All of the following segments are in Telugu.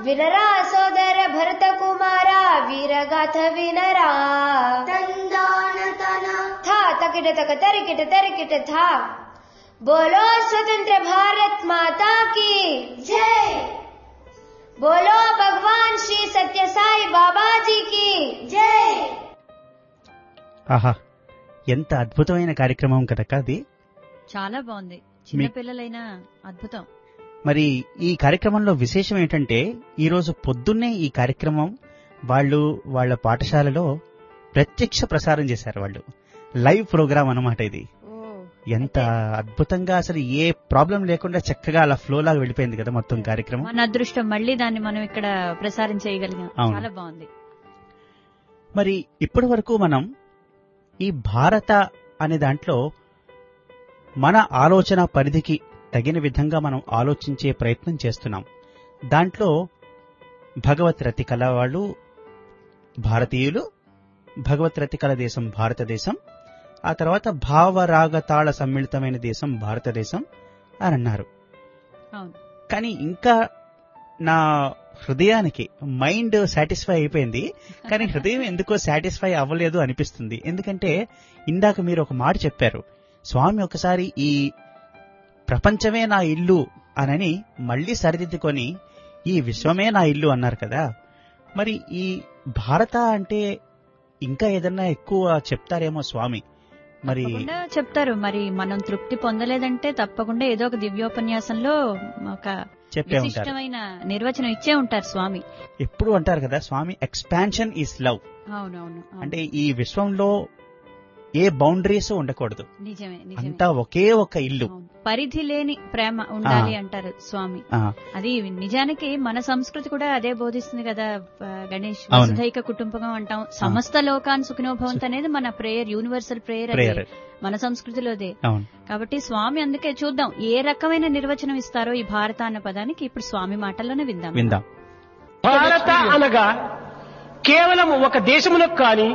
వినరా సోదర భరత కుమార వీరగాథ వినరా తందాన తన థా తకిట తక తరికిట తరికిట థా బోలో స్వతంత్ర భారత్ మాతా की జై बोलो भगवान श्री सत्य साई बाबा जी की జై ఆహా ఎంత అద్భుతమైన కార్యక్రమం కదక్క అది చాలా బాగుంది చిన్నపిల్లలైనా అద్భుతం మరి ఈ కార్యక్రమంలో విశేషం ఏంటంటే ఈ రోజు పొద్దున్నే ఈ కార్యక్రమం వాళ్ళు వాళ్ళ పాఠశాలలో ప్రత్యక్ష ప్రసారం చేశారు వాళ్ళు లైవ్ ప్రోగ్రామ్ అన్నమాట ఇది ఎంత అద్భుతంగా అసలు ఏ ప్రాబ్లం లేకుండా చక్కగా అలా ఫ్లో లాగా వెళ్ళిపోయింది కదా మొత్తం కార్యక్రమం మన అదృష్టం మళ్ళీ దాన్ని మనం ఇక్కడ ప్రసారం చేయగలిగాం అవును. చాలా బాగుంది మరి ఇప్పటి వరకు మనం ఈ భారత అనే దాంట్లో మన ఆలోచన పరిధికి తగిన విధంగా మనం ఆలోచించే ప్రయత్నం చేస్తున్నాం దాంట్లో భగవత్ రతికల వాళ్ళు భారతీయులు భగవత్ రతికల దేశం భారతదేశం ఆ తర్వాత భావరాగతాళ సమ్మిళితమైన దేశం భారతదేశం అని అన్నారు అవును కానీ ఇంకా నా హృదయానికి మైండ్ సాటిస్ఫై అయిపోయింది కానీ హృదయం ఎందుకో సాటిస్ఫై అవ్వలేదు అనిపిస్తుంది ఎందుకంటే ఇందాక మీరు ఒక మాట చెప్పారు స్వామి ఒకసారి ఈ ప్రపంచమే నా ఇల్లు అనని మళ్ళీ సరిదిద్దుకొని ఈ విశ్వమే నా ఇల్లు అన్నారు కదా మరి ఈ భారత అంటే ఇంకా ఏదన్నా ఎక్కువ చెప్తారేమో స్వామి మరి తప్పకుండా చెప్తారు మరి మనం తృప్తి పొందలేదంటే తప్పకుండా ఏదో ఒక దివ్యోపన్యాసంలో ఒక చెప్పే ఉంటారు విశిష్టమైన నిర్వచనం ఇచ్చే ఉంటారు స్వామి ఎప్పుడు అంటారు కదా స్వామి ఎక్స్పాన్షన్ ఈస్ లవ్ అవునవును అవును. అంటే ఈ విశ్వంలో ఏ బౌండరీస్ ఉండకూడదు నిజమే నిజమే అంతా ఒకే ఒక ఇల్లు అవును. పరిధి లేని ప్రేమ ఉండాలి అంటారు స్వామి ఆ, అది నిజానికి మన సంస్కృతి కూడా అదే బోధిస్తుంది కదా ఆ, గణేష్ అవును. వసుధైక కుటుంబకం అంటాం సమస్త లోకాన్ సుఖినోభవంత్ అనేది మన ప్రేయర్ యూనివర్సల్ ప్రేయర్ ప్రేయర్ మన సంస్కృతిలోదే అవును కాబట్టి స్వామి అందుకే చూద్దాం ఏ రకమైన నిర్వచనం ఇస్తారో ఈ భారత అన్న పదానికి ఇప్పుడు స్వామి మాటల్లోనే విందాం విందాం భారత అనగా కేవలం ఒక దేశమునకు కాని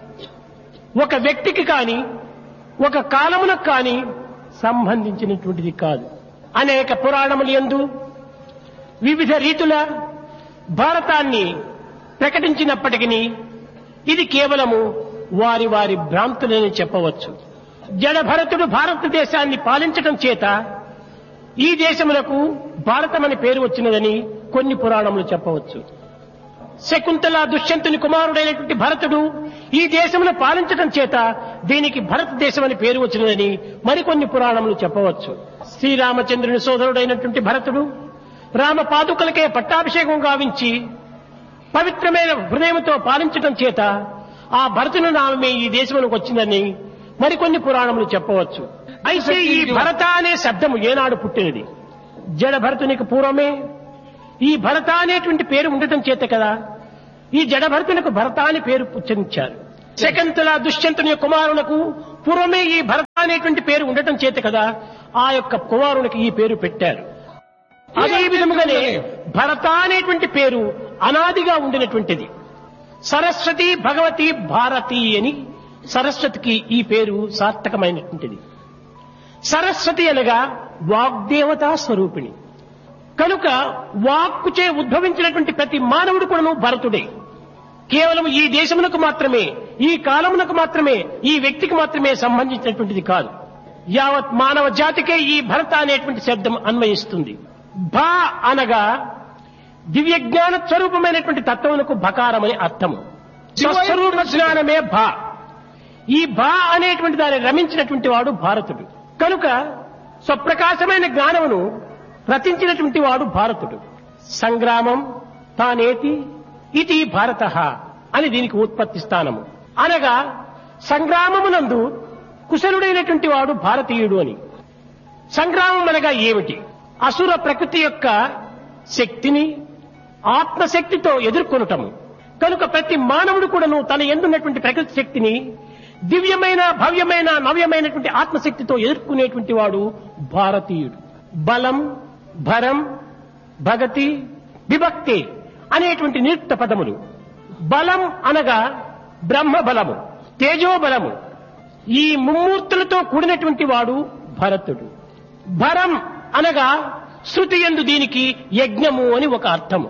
ఒక వ్యక్తికి కాని ఒక కాలమునకు కాని సంబంధించినటువంటిది కాదు అనేక పురాణములు ఎందు వివిధ రీతుల భారతాన్ని ప్రకటించినప్పటికీ ఇది కేవలము వారి వారి భ్రాంతులని చెప్పవచ్చు జడభరతుడు భారతదేశాన్ని పాలించటం చేత ఈ దేశములకు భారతమని పేరు వచ్చినదని కొన్ని పురాణములు చెప్పవచ్చు శకుంతల దుష్యంతుని కుమారుడైనటువంటి భరతుడు ఈ దేశమును పాలించడం చేత దీనికి భారతదేశం అని పేరు వచ్చినదని మరికొన్ని పురాణములు చెప్పవచ్చు శ్రీరామచంద్రుని సోదరుడైనటువంటి భరతుడు రామ పాదుకలకే పట్టాభిషేకం గావించి పవిత్రమైన హృదయంతో పాలించడం చేత ఆ భరతుని నామమే ఈ దేశమునకు వచ్చిందని మరికొన్ని పురాణములు చెప్పవచ్చు అయితే ఈ భరత అనే శబ్దము ఏనాడు పుట్టినది జడ భరతునికి పూర్వమే ఈ భరత అనేటువంటి పేరు ఉండటం చేత కదా ఈ జడభరతునికి భరత అని పేరు ఉచ్చరించారు శకంతుల దుష్యంతుని కుమారులకు పూర్వమే ఈ భరత అనేటువంటి పేరు ఉండటం చేత కదా ఆ యొక్క కుమారునికి ఈ పేరు పెట్టారు అదే విధముగానే భరత అనేటువంటి పేరు అనాదిగా ఉండినటువంటిది సరస్వతి భగవతి భారతి అని సరస్వతికి ఈ పేరు సార్థకమైనటువంటిది సరస్వతి అనగా వాగ్దేవతా స్వరూపిణి కనుక వాక్కుచే ఉద్భవించినటువంటి ప్రతి మానవుడు కూడాను భరతుడే కేవలం ఈ దేశమునకు మాత్రమే ఈ కాలమునకు మాత్రమే ఈ వ్యక్తికి మాత్రమే సంబంధించినటువంటిది కాదు యావత్ మానవ జాతికే ఈ భరత అనేటువంటి శబ్దం అన్వయిస్తుంది భా అనగా దివ్య జ్ఞాన స్వరూపమైనటువంటి తత్వమునకు భకారమని అర్థము స్వస్వరూప జ్ఞానమే భా ఈ భా అనేటువంటి దాన్ని రమించినటువంటి వాడు భారతుడు కనుక స్వప్రకాశమైన జ్ఞానమును రచించినటువంటి వాడు భారతుడు సంగ్రామం తానేతి ఇది భారత అని దీనికి ఉత్పత్తి స్థానము అనగా సంగ్రామమునందు కుశలుడైనటువంటి వాడు భారతీయుడు అని సంగ్రామం అనగా ఏమిటి అసుర ప్రకృతి యొక్క శక్తిని ఆత్మశక్తితో ఎదుర్కొనటము కనుక ప్రతి మానవుడు కూడాను తన ఎందున్నటువంటి ప్రకృతి శక్తిని దివ్యమైన భవ్యమైన నవ్యమైనటువంటి ఆత్మశక్తితో ఎదుర్కొనేటువంటి వాడు భారతీయుడు బలం భరం భగతి విభక్తి అనేటువంటి నిరుక్త పదములు బలం అనగా బ్రహ్మ బలము తేజోబలము ఈ ముమ్మూర్తులతో కూడినటువంటి వాడు భరతుడు భరం అనగా శృతి ఎందు దీనికి యజ్ఞము అని ఒక అర్థము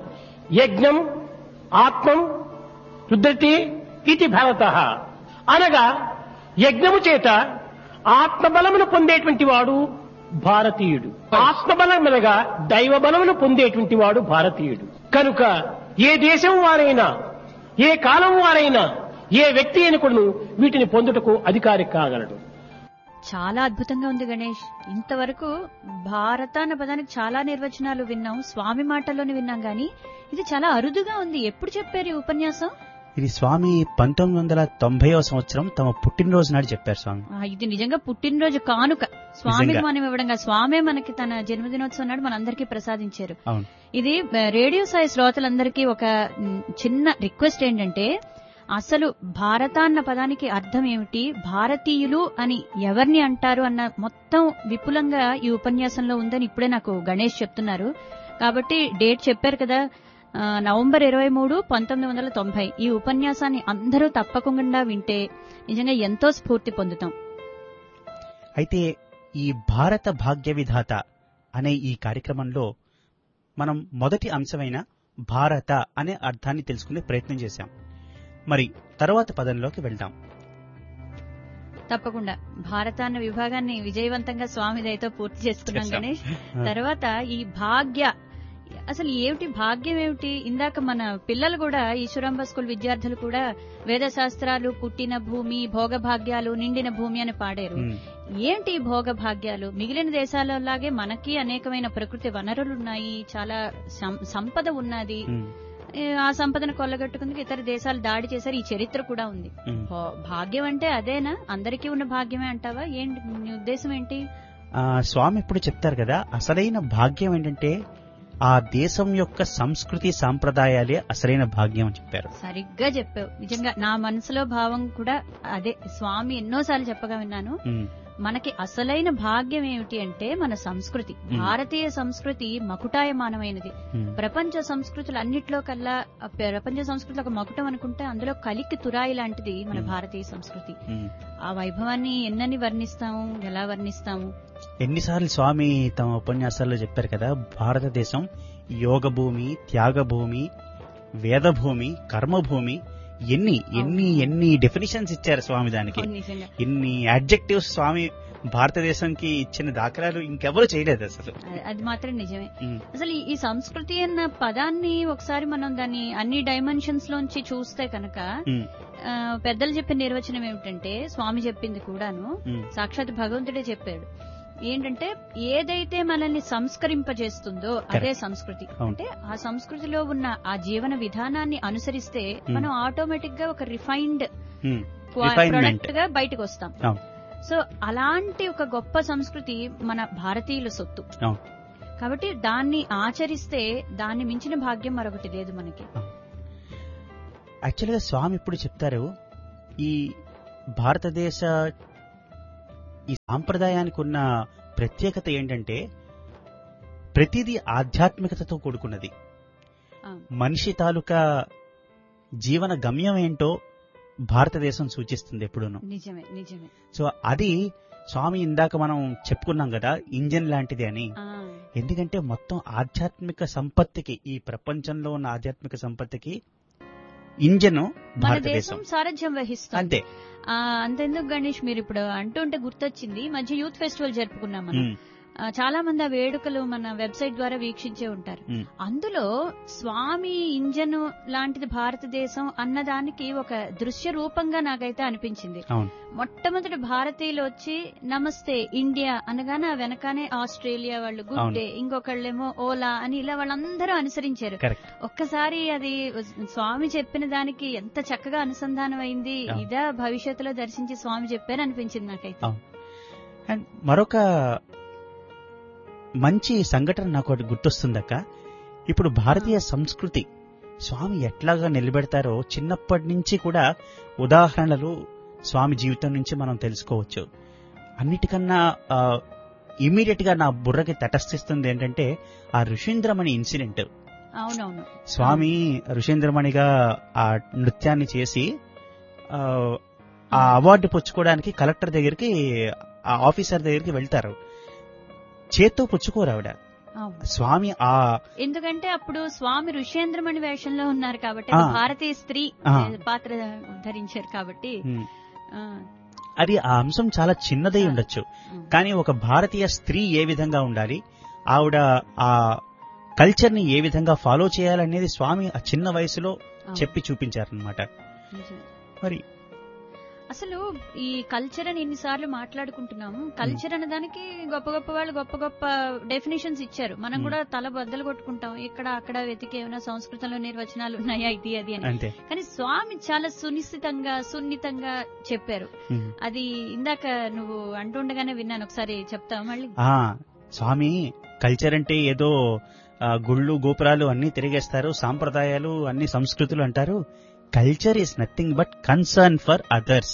యజ్ఞం ఆత్మం రుద్రతి ఇది భవత అనగా యజ్ఞము చేత ఆత్మబలమును పొందేటువంటి వాడు భారతీయుడు ఆత్మబలం అనగా దైవ బలమును పొందేటువంటి వాడు భారతీయుడు కనుక ఏ దేశం వారైనా ఏ కాలం వారైనా ఏ వ్యక్తి అయినకుడును వీటిని పొందుటకు అధికారి కాగలడు చాలా అద్భుతంగా ఉంది గణేష్ ఇంతవరకు భారత అన్న పదానికి చాలా నిర్వచనాలు విన్నాం స్వామి మాటల్లోనే విన్నాం గాని ఇది చాలా అరుదుగా ఉంది ఎప్పుడు చెప్పారు ఈ ఉపన్యాసం ఇది స్వామి పంతొమ్మిది వందల తొంభైవ సంవత్సరం తమ పుట్టినరోజు నాడు చెప్పారు స్వామి ఆ, ఇది నిజంగా పుట్టినరోజు కానుక స్వామికి నిజంగా. మనం ఇవ్వడంగా స్వామే మనకి తన జన్మదినోత్సవం నాడు మనందరికీ ప్రసాదించారు అవును ఇది ఆ, రేడియో సాయి శ్రోతలందరికీ ఒక మ్, చిన్న రిక్వెస్ట్ ఏంటంటే అసలు భారత అన్న పదానికి అర్థం ఏమిటి భారతీయులు అని ఎవరిని అంటారు అన్న మొత్తం విపులంగా ఈ ఉపన్యాసంలో ఉందని ఇప్పుడే నాకు గణేష్ చెప్తున్నారు కాబట్టి డేట్ చెప్పారు కదా ఆ, నవంబర్ ఇరవై మూడు పంతొమ్మిది వందల తొంభై ఈ ఉపన్యాసాన్ని అందరూ తప్పకుండా వింటే నిజంగా ఎంతో స్ఫూర్తి పొందుతాం అయితే ఈ భారత భాగ్య విధాత అనే ఈ కార్యక్రమంలో మనం మొదటి అంశమైన భారత అనే అర్థాన్ని తెలుసుకునే ప్రయత్నం చేశాం మరి తర్వాత పదంలోకి వెళ్దాం తప్పకుండా భారత అన్న విభాగాన్ని విజయవంతంగా స్వామి దయతో పూర్తి చేసుకున్నాం చేశాం. గణేష్ తర్వాత ఈ భాగ్య అసలు ఏమిటి భాగ్యం ఏమిటి ఇందాక మన పిల్లలు కూడా ఈశ్వరాంబ స్కూల్ విద్యార్థులు కూడా వేద శాస్త్రాలు పుట్టిన భూమి భోగ భాగ్యాలు నిండిన భూమి అని పాడారు ఉమ్, ఏంటి ఈ భోగ భాగ్యాలు మిగిలిన దేశాలలాగే మనకి అనేకమైన ప్రకృతి వనరులు ఉన్నాయి చాలా సం- సంపద ఉన్నది ఉమ్, ఏ, ఆ సంపదను కొల్లగట్టుకుందుకు ఇతర దేశాలు దాడి చేశారు ఈ చరిత్ర కూడా ఉంది ఉమ్. భా- భాగ్యం అంటే అదేనా అందరికీ ఉన్న భాగ్యమే అంటావా ఏంటి నీ ఉద్దేశం ఏంటి ఆ, స్వామి ఇప్పుడు చెప్తారు కదా అసలైన భాగ్యం ఏంటంటే ఆ దేశం యొక్క సంస్కృతి సాంప్రదాయాలే అసలైన భాగ్యం అని చెప్పారు సరిగ్గా చెప్పావు నిజంగా నా మనసులో భావం కూడా అదే స్వామి ఎన్నోసార్లు చెప్పగా విన్నాను ఉమ్, మనకి అసలైన భాగ్యం ఏమిటి అంటే మన సంస్కృతి భారతీయ సంస్కృతి మకుటాయమానమైనది ఉమ్, ప్రపంచ సంస్కృతులు అన్నిట్లో కల్లా ఆ ప్రపంచ సంస్కృతి ఒక మకుటం అనుకుంటే అందులో కలికి తురాయి లాంటిది మన మ్. భారతీయ సంస్కృతి ఉమ్. ఆ వైభవాన్ని ఎన్నని వర్ణిస్తాము ఎలా వర్ణిస్తాము ఎన్నిసార్లు స్వామి తమ ఉపన్యాసాల్లో చెప్పారు కదా భారతదేశం యోగ భూమి త్యాగ భూమి వేద భూమి కర్మ భూమి ఎన్ని ఎన్ని ఎన్ని డెఫినిషన్స్ ఇచ్చారు స్వామి దానికి నిజంగా ఎన్ని అడ్జెక్టివ్స్ స్వామి భారతదేశంకి ఇచ్చిన దాఖలాలు ఇంకెవరు చేయలేదు అసలు అ- అది మాత్రం నిజమే ఉమ్, అసలు ఈ- ఈ సంస్కృతి అన్న పదాన్ని ఒకసారి మనం దాన్ని అన్ని డైమెన్షన్స్ లోంచి చూస్తే కనుక ఉమ్, ఆ, పెద్దలు చెప్పిన నిర్వచనం ఏమిటంటే స్వామి చెప్పింది కూడాను ఉమ్, సాక్షాత్ భగవంతుడే చెప్పాడు ఏంటంటే ఏదైతే మనల్ని సంస్కరింపజేస్తుందో అదే సంస్కృతి అవును. అంటే ఆ సంస్కృతిలో ఉన్న ఆ జీవన విధానాన్ని అనుసరిస్తే మనం ఆటోమేటిక్ గా ఒక రిఫైన్డ్ ఉమ్. Refinement. ప్రొడక్ట్ గా బయటకు వస్తాం అవును సో అలాంటి ఒక గొప్ప సంస్కృతి మన భారతీయుల సొత్తు అవును కాబట్టి దాన్ని ఆచరిస్తే దాన్ని మించిన భాగ్యం మరొకటి లేదు మనకి యాక్చువల్గా స్వామి ఇప్పుడు చెప్తారు ఈ భారతదేశ ఈ సాంప్రదాయానికి ఉన్న ప్రత్యేకత ఏంటంటే ప్రతిదీ ఆధ్యాత్మికతతో కూడుకున్నది ఆ, మనిషి తాలూకా జీవన గమ్యం ఏంటో భారతదేశం సూచిస్తుంది ఎప్పుడూను నిజమే నిజమే సో అది స్వామి ఇందాక మనం చెప్పుకున్నాం కదా ఇంజన్ లాంటిది అని ఆ, ఎందుకంటే మొత్తం ఆధ్యాత్మిక సంపత్తికి ఈ ప్రపంచంలో ఉన్న ఆధ్యాత్మిక సంపత్తికి ఇంజన్ మన భారతదేశం దేశం సారథ్యం వహిస్తుంది అంతే ఆ, అంతెందుకు గణేష్ మీరు ఇప్పుడు అంటుంటే గుర్తొచ్చింది ఈ మధ్య యూత్ ఫెస్టివల్ జరుపుకున్నాం మనం ఉమ్, ఆ, చాలా మంది ఆ వేడుకలు మన వెబ్సైట్ ద్వారా వీక్షించే ఉంటారు ఉమ్, అందులో స్వామి ఇంజన్ లాంటిది భారతదేశం అన్నదానికి ఒక దృశ్య రూపంగా నాకైతే అనిపించింది అవును మొట్టమొదటి భారతీయులు వచ్చి నమస్తే ఇండియా అనగానే ఆ వెనకానే ఆస్ట్రేలియా వాళ్ళు గుడ్ అవును. డే ఇంకొకళ్ళేమో ఓలా అని ఇలా వాళ్ళందరూ అనుసరించారు కరెక్ట్ ఒక్కసారి అది స్వామి చెప్పిన దానికి ఎంత చక్కగా అనుసంధానం అయింది అవును. ఇదా భవిష్యత్తులో దర్శించి స్వామి చెప్పారు అనిపించింది నాకైతే అవును. అండ్ మరొక మంచి సంఘటన నాకు ఒకటి గుర్తొస్తుందక్క ఇప్పుడు భారతీయ సంస్కృతి స్వామి ఎట్లాగా నిలబెడతారో చిన్నప్పటి నుంచి కూడా ఉదాహరణలు స్వామి జీవితం నుంచి మనం తెలుసుకోవచ్చు అన్నిటికన్నా ఇమీడియట్ గా నా బుర్రకి తటస్థిస్తుంది ఏంటంటే ఆ ఋషీంద్రమణి ఇన్సిడెంట్ అవునవును స్వామి ఋషేంద్రమణిగా ఆ నృత్యాన్ని చేసి ఆ, ఆ అవార్డు పుచ్చుకోవడానికి కలెక్టర్ దగ్గరికి ఆ ఆఫీసర్ దగ్గరికి వెళ్తారు చేత్తో పుచ్చుకోరు ఆవిడ అవును. స్వామి ఆ ఎందుకంటే అప్పుడు స్వామి ఋషేంద్రమణి వేషంలో ఉన్నారు కాబట్టి ఆ. అది భారతీయ స్త్రీ ఆ. పాత్ర ధరించారు కాబట్టి ఉమ్, ఆ, అది ఆ అంశం చాలా చిన్నదై ఉండొచ్చు ఉమ్. కానీ ఒక భారతీయ స్త్రీ ఏ విధంగా ఉండాలి ఆవిడ ఆ కల్చర్ ని ఏ విధంగా ఫాలో చేయాలనేది స్వామి ఆ చిన్న వయసులో అవును. చెప్పి చూపించారనమాట నిజమే. మరి అసలు ఈ కల్చర్ అని ఎన్నిసార్లు మాట్లాడుకుంటున్నాము కల్చర్ అనే దానికి గొప్ప గొప్ప వాళ్ళు గొప్ప గొప్ప డెఫినేషన్స్ ఇచ్చారు మనం Hmm. కూడా తల బద్దలు కొట్టుకుంటాం ఇక్కడ అక్కడ వెతికి ఏమైనా సంస్కృతంలో నిర్వచనాలు ఉన్నాయా ఇది అది అని అంతే కానీ స్వామి చాలా సునిశ్చితంగా సున్నితంగా చెప్పారు ఉమ్. అది ఇందాక నువ్వు అంటుండగానే విన్నాను ఒకసారి చెప్తావా మళ్ళీ ఆ స్వామి కల్చర్ అంటే ఏదో ఆ, గుళ్ళు గోపురాలు అన్ని తిరిగేస్తారు సాంప్రదాయాలు అన్ని సంస్కృతులు అంటారు culture is nothing but concern for others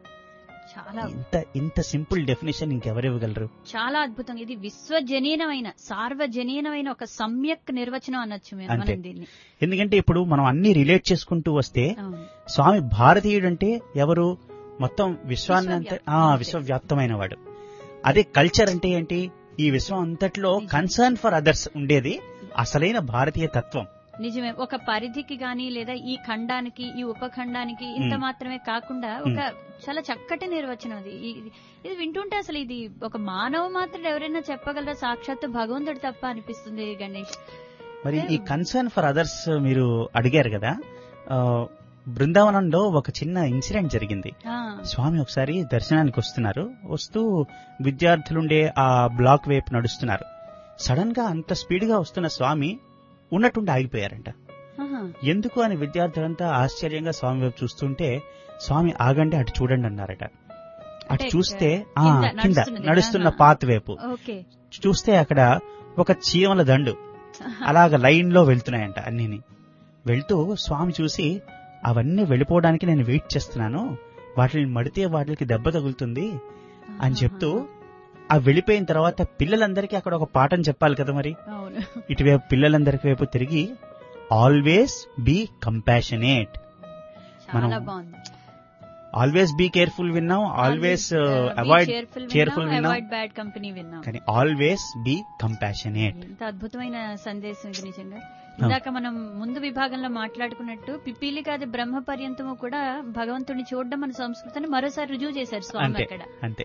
చాలా ఇంత ఇంత సింపుల్ డెఫినేషన్ ఇంకెవరు ఇవ్వగలరు చాలా అద్భుతం ఇది విశ్వజనీనమైన సార్వజనీనమైన ఒక సమ్యక్ నిర్వచనం అనొచ్చు మేము అంతే. మనం దీన్ని ఎందుకంటే ఇప్పుడు మనం అన్ని రిలేట్ చేసుకుంటూ వస్తే అవును. స్వామి భారతీయుడు అంటే ఎవరు మొత్తం విశ్వాన్ని అంత విశ్వవ్యాప్తం. ఆ, అంతే. విశ్వవ్యాప్తమైన వాడు అదే కల్చర్ అంటే ఏంటి ఈ విశ్వం అంతట్లో నిజం. కన్సర్న్ ఫర్ అదర్స్ ఉండేది అసలైన భారతీయ తత్వం నిజమే ఒక పరిధికి గాని లేదా ఈ ఖండానికి ఈ ఉపఖండానికి ఇంత మ్. మాత్రమే కాకుండా ఒక చాలా చక్కటి నిర్వచనం అది ఈ- ఇది- ఇది వింటుంటే అసలు ఇది ఒక మానవ మాత్రుడు ఎవరైనా చెప్పగలరా సాక్షాత్తు భగవంతుడు తప్ప అనిపిస్తుంది గణేష్ మరి ఈ ఏ- కన్సర్న్ ఫర్ అదర్స్ మీరు అడిగారు కదా ఆ, బృందావనంలో ఒక చిన్న ఇన్సిడెంట్ జరిగింది ఆ, స్వామి ఒకసారి దర్శనానికి వస్తున్నారు వస్తూ విద్యార్థులుండే ఆ బ్లాక్ వైపు నడుస్తున్నారు సడన్ గా అంత స్పీడ్ గా వస్తున్న స్వామి ఉన్నట్టుండి ఆగిపోయారంట ఆహా. ఎందుకు అని విద్యార్థులంతా ఆశ్చర్యంగా స్వామి వైపు చూస్తుంటే స్వామి ఆగండి అటు చూడండి అన్నారట అటు అంటే చూస్తే ఆ కింద కింద నడుస్తున్నది. నడుస్తున్న ఆహా. పాత్ వైపు ఓకే చూస్తే అక్కడ ఒక చీమల దండు అలాగ లైన్ లో వెళ్తున్నాయంట అన్నిని వెళ్తూ స్వామి చూసి అవన్నీ వెళ్ళిపోవడానికి నేను వెయిట్ చేస్తున్నాను వాటిని మడితే వాటికి దెబ్బ తగులుతుంది అని చెప్తూ ఆ వెళ్ళిపోయిన తర్వాత పిల్లలందరికీ అక్కడ ఒక పాఠం చెప్పాలి కదా మరి అవును ఇటువైపు పిల్లలందరికి వైపు తిరిగి ఆల్వేస్ బీ కంపాషనేట్ చాలా మనం బాగుంది ఆల్వేస్ బీ కేర్ఫుల్ విన్నాం ఆల్వేస్ అవాయిడ్ cheerful విన్నాం. అవాయిడ్ బ్యాడ్ కంపెనీ విన్నాం కానీ ఆల్వేస్ బీ కంపాషనేట్ ఎంత అద్భుతమైన సందేశం ఇది నిజంగా ఇందాక మనం ముందు విభాగంలో మాట్లాడుకున్నట్టు పిపీలి కాదు బ్రహ్మ పర్యంతము కూడా భగవంతుడిని చూడడం మన సంస్కృతిని మరోసారి రుజువు చేశారు స్వామి అంతే అక్కడ అంతే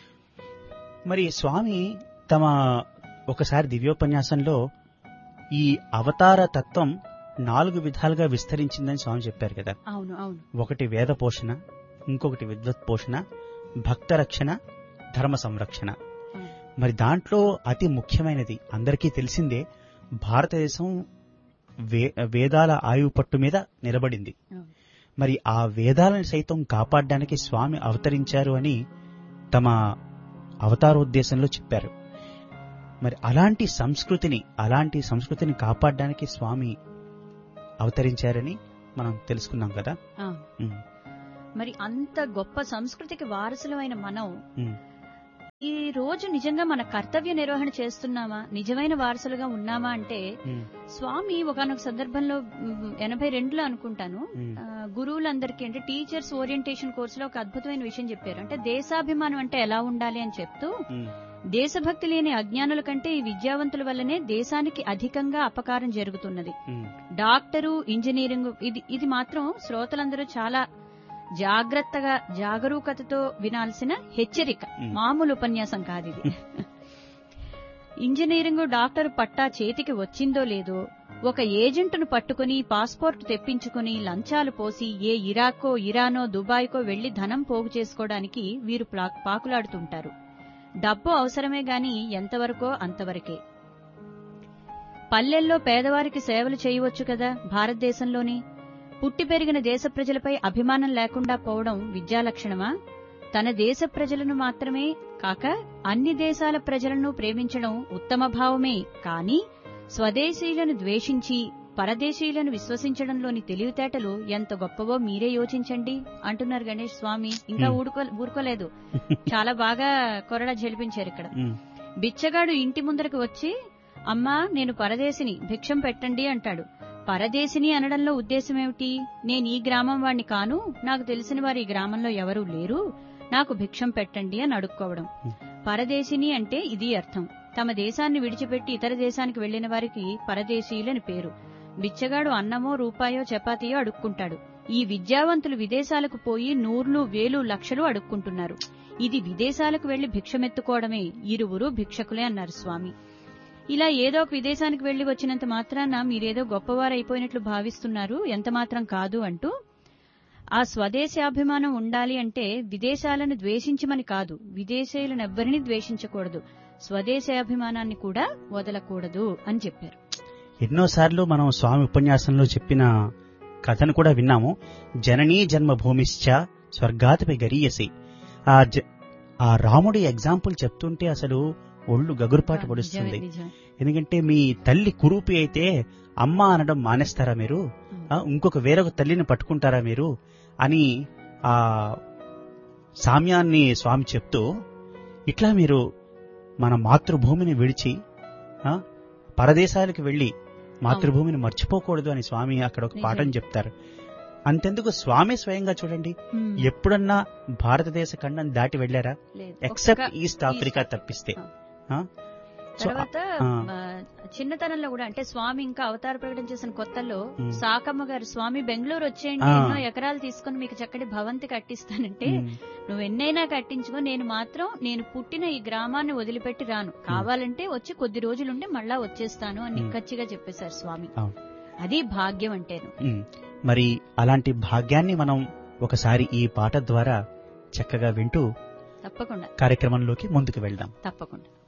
మరి స్వామి తమ ఒకసారి దివ్యోపన్యాసంలో ఈ అవతార తత్వం నాలుగు విధాలుగా విస్తరించిందని స్వామి చెప్పారు కదా అవును అవును ఒకటి వేద పోషణ ఇంకొకటి విద్వత్ పోషణ భక్త రక్షణ ధర్మ సంరక్షణ అవును. మరి దాంట్లో అతి ముఖ్యమైనది అందరికీ తెలిసిందే భారతదేశం వే వేదాల ఆయువు పట్టు మీద నిలబడింది అవును. మరి ఆ వేదాలను సైతం కాపాడడానికి స్వామి అవతరించారు అని తమ అవతారోద్దేశంలో చెప్పారు మరి అలాంటి సంస్కృతిని అలాంటి సంస్కృతిని కాపాడడానికి స్వామి అవతరించారని మనం తెలుసుకున్నాం కదా అవును. ఉమ్, మరి అంత గొప్ప సంస్కృతికి వారసులమైన మనం ఉమ్, ఈ రోజు నిజంగా మన కర్తవ్య నిర్వహణ చేస్తున్నామా నిజమైన వారసులుగా ఉన్నామా అంటే ఉమ్, స్వామి ఒకనొక సందర్భంలో మ్, ఎనభై రెండులో అనుకుంటాను ఉమ్, ఆ, గురువులందరికీ అంటే టీచర్స్ ఓరియంటేషన్ కోర్సులో ఒక అద్భుతమైన విషయం చెప్పారు అంటే దేశాభిమానం అంటే ఎలా ఉండాలి అని చెప్తూ ఉమ్, దేశభక్తి లేని అజ్ఞానుల కంటే ఈ విద్యావంతుల వల్లనే దేశానికి అధికంగా అపకారం జరుగుతున్నది ఉమ్, డాక్టరు ఇంజనీరింగ్ ఇది ఇది మాత్రం శ్రోతలందరూ చాలా జాగ్రత్తగా జాగరూకతతో వినాల్సిన హెచ్చరిక మ్. మామూలు ఉపన్యాసం కాదు ఇది ఇంజనీరింగ్ డాక్టర్ పట్టా చేతికి వచ్చిందో లేదో ఒక ఏజెంటును పట్టుకుని పాస్పోర్ట్ తెప్పించుకుని లంచాలు పోసి ఏ ఇరాకో ఇరానో దుబాయ్కో వెళ్లి ధనం పోగు చేసుకోవడానికి వీరు ప్లా- పాకులాడుతుంటారు డబ్బు అవసరమే గాని ఎంతవరకో అంతవరకే పల్లెల్లో పేదవారికి సేవలు చేయవచ్చు కదా భారతదేశంలోని పుట్టి పెరిగిన దేశ ప్రజలపై అభిమానం లేకుండా పోవడం విద్యాలక్షణమా తన దేశ ప్రజలను మాత్రమే కాక అన్ని దేశాల ప్రజలను ప్రేమించడం ఉత్తమ భావమే కాని స్వదేశీయులను ద్వేషించి పరదేశీయులను విశ్వసించడంలోని తెలివితేటలు ఎంత గొప్పవో మీరే యోచించండి అంటున్నారు గణేష్ స్వామి ఇంకా Hmm. ఊడుకో ఊరుకోలేదు చాలా బాగా కొరడా జలిపించారు ఇక్కడ ఉమ్, బిచ్చగాడు ఇంటి ముందరకు వచ్చి అమ్మా నేను పరదేశిని భిక్షం పెట్టండి అంటాడు పరదేశిని అనడంలో ఉద్దేశం ఏమిటి నేను ఈ గ్రామం వాణ్ణి కాను నాకు తెలిసిన వారు ఈ గ్రామంలో ఎవరూ లేరు నాకు భిక్షం పెట్టండి అని అడుక్కోవడం పరదేశిని అంటే ఇది అర్థం తమ దేశాన్ని విడిచిపెట్టి ఇతర దేశానికి వెళ్లిన వారికి పరదేశీయులని పేరు బిచ్చగాడు అన్నమో రూపాయో చపాతీయో అడుక్కుంటాడు ఈ విద్యావంతులు విదేశాలకు పోయి నూర్లు వేలు లక్షలు అడుక్కుంటున్నారు ఇది విదేశాలకు వెళ్లి భిక్షమెత్తుకోవడమే ఇరువురు భిక్షకులే అన్నారు స్వామి ఇలా ఏదో ఒక విదేశానికి వెళ్లి వచ్చినంత మాత్రాన మీరేదో గొప్పవారైపోయినట్లు భావిస్తున్నారు ఎంత మాత్రం కాదు అంటూ ఆ స్వదేశాభిమానం ఉండాలి అంటే విదేశాలను ద్వేషించమని కాదు విదేశీయులనెవ్వరిని ద్వేషించకూడదు స్వదేశాభిమానాన్ని కూడా వదలకూడదు అని చెప్పారు ఎన్నోసార్లు మనం స్వామి ఉపన్యాసంలో చెప్పిన కథను కూడా విన్నాము జననీ జన్మభూమిశ్చ స్వర్గాతిపై గరీయసి ఆ జ- ఆ రాముడి ఎగ్జాంపుల్ చెప్తుంటే అసలు ఒళ్ళు గగురుపాటు నిజమే, పొడుస్తుంది నిజమే. ఎందుకంటే మీ తల్లి కురూపి అయితే అమ్మ అనడం మానేస్తారా మీరు ఆ, ఇంకొక వేరొక తల్లిని పట్టుకుంటారా మీరు అని ఆ సామ్యాన్ని స్వామి చెప్తూ ఇట్లా మీరు మన మాతృభూమిని విడిచి ఆ, పరదేశాలకు వెళ్లి మాతృభూమిని మర్చిపోకూడదు అని స్వామి అక్కడ ఒక నిజం. పాఠం చెప్తారు అంతెందుకు స్వామి స్వయంగా చూడండి ఉమ్. ఎప్పుడన్నా భారతదేశ ఖండం దాటి వెళ్లారా లేదు. ఎక్సెప్ట్ ఒక్క ఈస్ట్ ఆఫ్రికా ఈస్ట్ తప్పిస్తే ఆ. ఆ? సో, తర్వాత ఆ. ఆ, చిన్నతనంలో కూడా అంటే స్వామి ఇంకా అవతార ప్రకటన చేసిన కొత్తల్లో ఉమ్. సాకమ్మ గారు స్వామి బెంగళూరు వచ్చేయండి ఆ. ఎన్నో ఎకరాలు తీసుకుని మీకు చక్కటి భవంతి కట్టిస్తానంటే ఉమ్, నువ్వు ఎన్నైనా కట్టించుకో నేను మాత్రం నేను పుట్టిన ఈ గ్రామాన్ని వదిలిపెట్టి రాను కావాలంటే వచ్చి కొద్ది రోజులుండి మళ్ళా వచ్చేస్తాను అని ఉమ్. నిక్కచ్చిగా చెప్పేశారు స్వామి అవును. అది భాగ్యం అంటేను ఉమ్. మరి అలాంటి భాగ్యాన్ని మనం ఒకసారి ఈ పాట ద్వారా చక్కగా వింటూ తప్పకుండా కార్యక్రమంలోకి ముందుకు వెళ్దాం తప్పకుండా